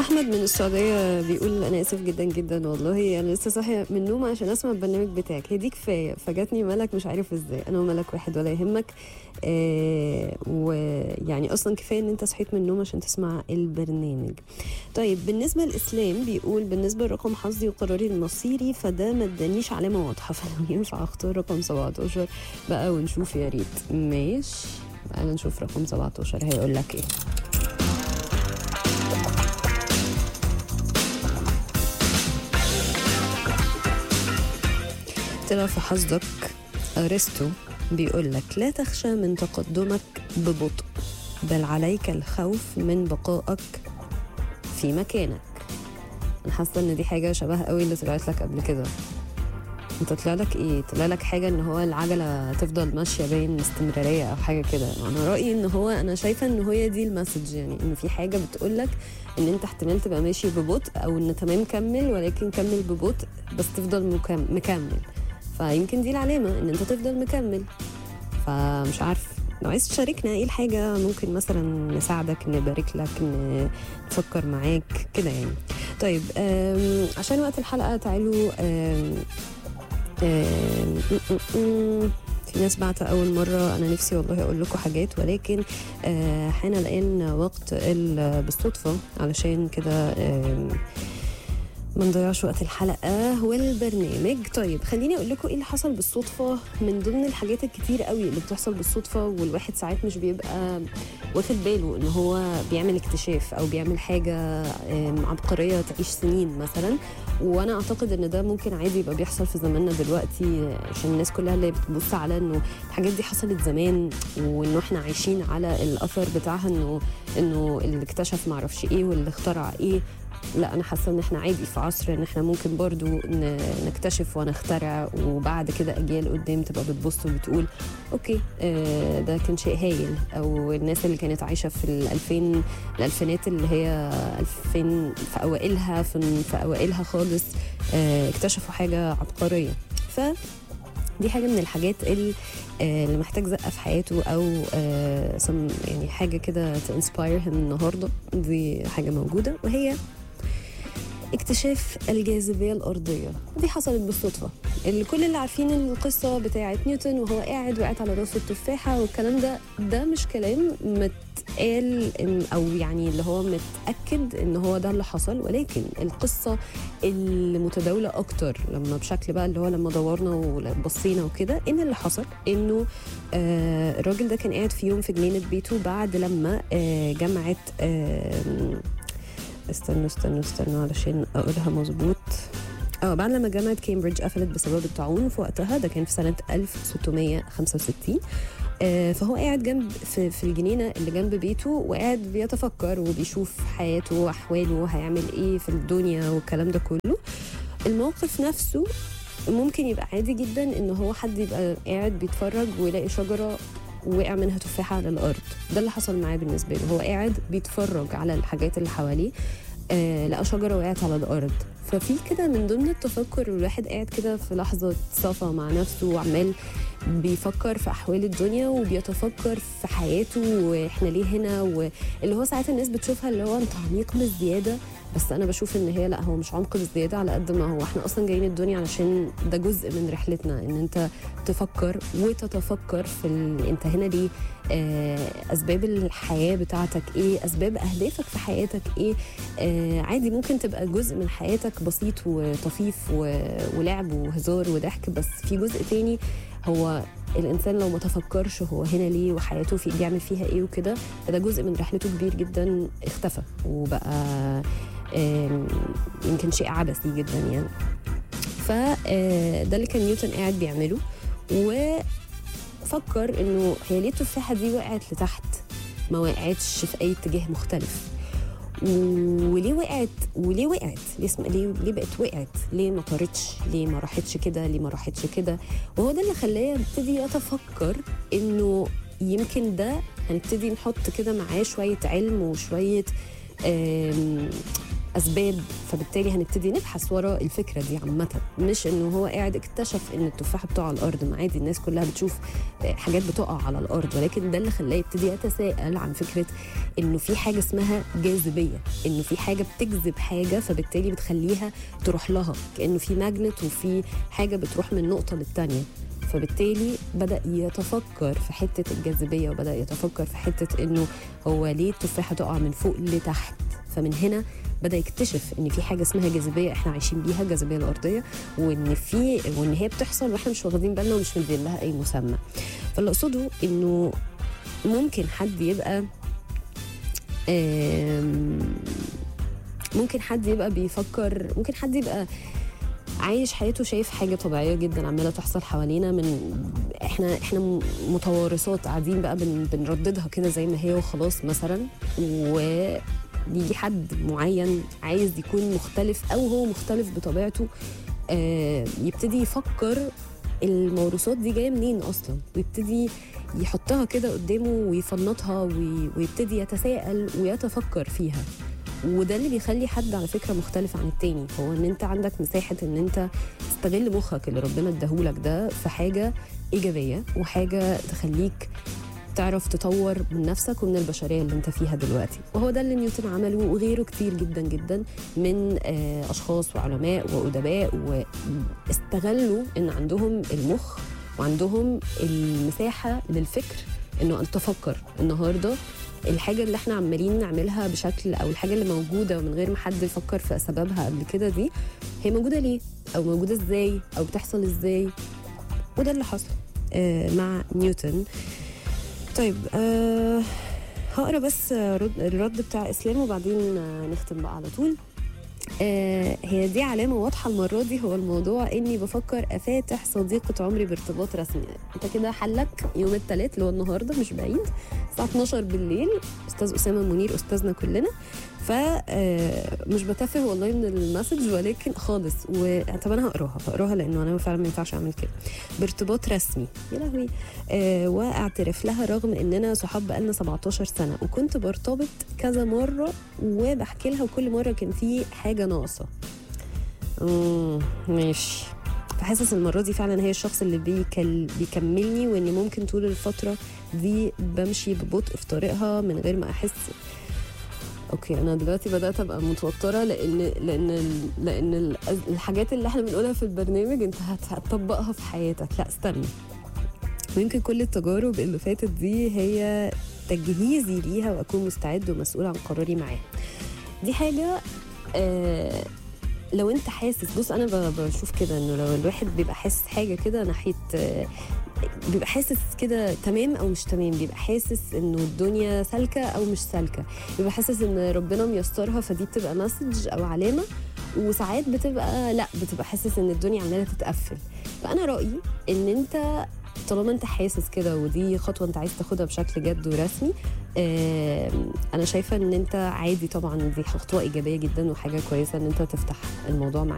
احمد من السعوديه بيقول انا اسف جدا جدا والله انا لسه صاحيه من النوم عشان اسمع البرنامج بتاعك هي دي كفايه فجاتني ملك مش عارف ازاي انا وملك واحد ولا يهمك آه ويعني اصلا كفايه ان انت صحيت من النوم عشان تسمع البرنامج طيب بالنسبه للاسلام بيقول بالنسبه لرقم حظي وقراري المصيري فده ما ادانيش علامه واضحه فلو ينفع اختار رقم 17 بقى ونشوف يا ريت ماشي بقى نشوف رقم 17 هيقول لك ايه طلع في حظك ارسطو بيقول لك لا تخشى من تقدمك ببطء بل عليك الخوف من بقائك في مكانك انا حاسه ان دي حاجه شبه قوي اللي طلعت لك قبل كده انت طلع لك ايه طلع لك حاجه ان هو العجله تفضل ماشيه باين استمراريه او حاجه كده انا رايي ان هو انا شايفه ان هي دي المسج يعني ان في حاجه بتقول لك ان انت احتمال تبقى ماشي ببطء او ان تمام كمل ولكن كمل ببطء بس تفضل مكم- مكمل فيمكن دي العلامه ان انت تفضل مكمل فمش عارف لو عايز تشاركنا ايه الحاجة ممكن مثلا نساعدك نبارك لك ن- نفكر معاك كده يعني طيب آم، عشان وقت الحلقة تعالوا آم، آم، م- م- م- في ناس بعت أول مرة أنا نفسي والله أقول لكم حاجات ولكن آه، حان الآن وقت ال- بالصدفة علشان كده آم، ما نضيعش وقت الحلقة والبرنامج طيب خليني أقول لكم إيه اللي حصل بالصدفة من ضمن الحاجات الكتير قوي اللي بتحصل بالصدفة والواحد ساعات مش بيبقى واخد باله إن هو بيعمل اكتشاف أو بيعمل حاجة آم، عبقرية تعيش سنين مثلا وأنا أعتقد إن ده ممكن عادي يبقى بيحصل في زماننا دلوقتي عشان الناس كلها اللي بتبص على إنه الحاجات دي حصلت زمان وإنه إحنا عايشين على الأثر بتاعها إنه إنه اللي اكتشف معرفش إيه واللي اخترع إيه لا انا حاسه ان احنا عادي في عصر ان احنا ممكن برضو ن- نكتشف ونخترع وبعد كده اجيال قدام تبقى بتبص وبتقول اوكي آه، ده كان شيء هايل او الناس اللي كانت عايشه في الألفين الالفينات اللي هي 2000 في اوائلها في, في اوائلها خالص آه، اكتشفوا حاجه عبقريه ف دي حاجه من الحاجات اللي آه، اللي محتاج زقه في حياته او آه، some- يعني حاجه كده تنسباير هيم النهارده دي حاجه موجوده وهي اكتشاف الجاذبية الأرضية دي حصلت بالصدفة اللي كل اللي عارفين القصة بتاعة نيوتن وهو قاعد وقعت على راسه التفاحة والكلام ده ده مش كلام متقال إن- أو يعني اللي هو متأكد إن هو ده اللي حصل ولكن القصة اللي متداولة أكتر لما بشكل بقى اللي هو لما دورنا وبصينا وكده إن اللي حصل إنه آه الراجل ده كان قاعد في يوم في جنينة بيته بعد لما آه جامعة آه استنوا استنوا استنوا علشان اقولها مظبوط اه بعد لما جامعة كامبريدج قفلت بسبب الطاعون في وقتها ده كان في سنة 1665 آه، فهو قاعد جنب في, في الجنينة اللي جنب بيته وقاعد بيتفكر وبيشوف حياته وأحواله هيعمل إيه في الدنيا والكلام ده كله الموقف نفسه ممكن يبقى عادي جدا إن هو حد يبقى قاعد بيتفرج ويلاقي شجرة وقع منها تفاحة على الأرض ده اللي حصل معاه بالنسبة له هو قاعد بيتفرج على الحاجات اللي حواليه آه لقى شجرة وقعت على الأرض ففي كده من ضمن التفكر الواحد قاعد كده في لحظة صفا مع نفسه وعمال بيفكر في أحوال الدنيا وبيتفكر في حياته وإحنا ليه هنا واللي هو ساعات الناس بتشوفها اللي هو أنت عميق بالزيادة بس أنا بشوف إن هي لا هو مش عمق بالزيادة على قد ما هو إحنا أصلا جايين الدنيا علشان ده جزء من رحلتنا إن أنت تفكر وتتفكر في ال... أنت هنا ليه آه، اسباب الحياه بتاعتك ايه اسباب اهدافك في حياتك ايه آه عادي ممكن تبقى جزء من حياتك بسيط وطفيف و... ولعب وهزار وضحك بس في جزء تاني هو الانسان لو ما تفكرش هو هنا ليه وحياته في بيعمل فيها ايه وكده فده جزء من رحلته كبير جدا اختفى وبقى آم، يمكن شيء عبثي جدا يعني فده اللي كان نيوتن قاعد بيعمله وفكر انه هي ليه التفاحه دي وقعت لتحت ما وقعتش في اي اتجاه مختلف وليه وقعت وليه وقعت ليه اسم ليه ليه بقت وقعت ليه ما طارتش ليه ما راحتش كده ليه ما راحتش كده وهو ده اللي خلاه يبتدي يتفكر انه يمكن ده هنبتدي نحط كده معاه شويه علم وشويه آم، اسباب فبالتالي هنبتدي نبحث ورا الفكره دي عامه مش انه هو قاعد اكتشف ان التفاحه بتقع على الارض ما عادي الناس كلها بتشوف حاجات بتقع على الارض ولكن ده اللي خلاه يبتدي يتساءل عن فكره انه في حاجه اسمها جاذبيه انه في حاجه بتجذب حاجه فبالتالي بتخليها تروح لها كانه في ماجنت وفي حاجه بتروح من نقطه للتانيه فبالتالي بدا يتفكر في حته الجاذبيه وبدا يتفكر في حته انه هو ليه التفاحه تقع من فوق لتحت فمن هنا بدا يكتشف ان في حاجه اسمها جاذبيه احنا عايشين بيها الجاذبيه الارضيه وان في وان هي بتحصل واحنا مش واخدين بالنا ومش مدين لها اي مسمى فاللي اقصده انه ممكن حد يبقى ممكن حد يبقى بيفكر ممكن حد يبقى عايش حياته شايف حاجة طبيعية جدا عمالة تحصل حوالينا من احنا احنا متوارثات قاعدين بقى بن بنرددها كده زي ما هي وخلاص مثلا ويجي حد معين عايز يكون مختلف او هو مختلف بطبيعته آه يبتدي يفكر الموروثات دي جايه منين اصلا ويبتدي يحطها كده قدامه ويفنطها ويبتدي يتساءل ويتفكر فيها وده اللي بيخلي حد على فكره مختلف عن التاني هو ان انت عندك مساحه ان انت تستغل مخك اللي ربنا اداهولك ده في حاجه ايجابيه وحاجه تخليك تعرف تطور من نفسك ومن البشريه اللي انت فيها دلوقتي وهو ده اللي نيوتن عمله وغيره كتير جدا جدا من اشخاص وعلماء وادباء واستغلوا ان عندهم المخ وعندهم المساحه للفكر انه ان تفكر النهارده الحاجه اللي احنا عمالين نعملها بشكل او الحاجه اللي موجوده من غير ما حد يفكر في اسبابها قبل كده دي هي موجوده ليه او موجوده ازاي او بتحصل ازاي وده اللي حصل آه مع نيوتن طيب آه هقرا بس الرد بتاع اسلام وبعدين آه نختم بقى على طول آه هي دي علامة واضحة المرة دي هو الموضوع إني بفكر أفاتح صديقة عمري بارتباط رسمي أنت كده حلك يوم الثلاث اللي هو النهاردة مش بعيد الساعة 12 بالليل أستاذ أسامة منير أستاذنا كلنا ف مش بتفه والله من المسج ولكن خالص طب انا هقراها هقراها لانه انا فعلا ما ينفعش اعمل كده بارتباط رسمي يا لهوي آه واعترف لها رغم اننا صحاب بقالنا 17 سنه وكنت برتبط كذا مره وبحكي لها وكل مره كان في حاجه ناقصه ماشي فحاسس المره دي فعلا هي الشخص اللي بيكل بيكملني وان ممكن طول الفتره دي بمشي ببطء في طريقها من غير ما احس اوكي انا دلوقتي بدات ابقى متوتره لان لان لان الحاجات اللي احنا بنقولها في البرنامج انت هتطبقها في حياتك لا استنى ويمكن كل التجارب اللي فاتت دي هي تجهيزي ليها واكون مستعد ومسؤول عن قراري معاها دي حاجه آه لو انت حاسس بص انا بشوف كده انه لو الواحد بيبقى حاسس حاجه كده ناحيه آه بيبقى حاسس كده تمام او مش تمام بيبقى حاسس انه الدنيا سالكه او مش سالكه بيبقى حاسس ان ربنا ميسرها فدي بتبقى مسج او علامه وساعات بتبقى لا بتبقى حاسس ان الدنيا عماله تتقفل فانا رايي ان انت طالما انت حاسس كده ودي خطوه انت عايز تاخدها بشكل جد ورسمي آه انا شايفه ان انت عادي طبعا دي خطوه ايجابيه جدا وحاجه كويسه ان انت تفتح الموضوع معاك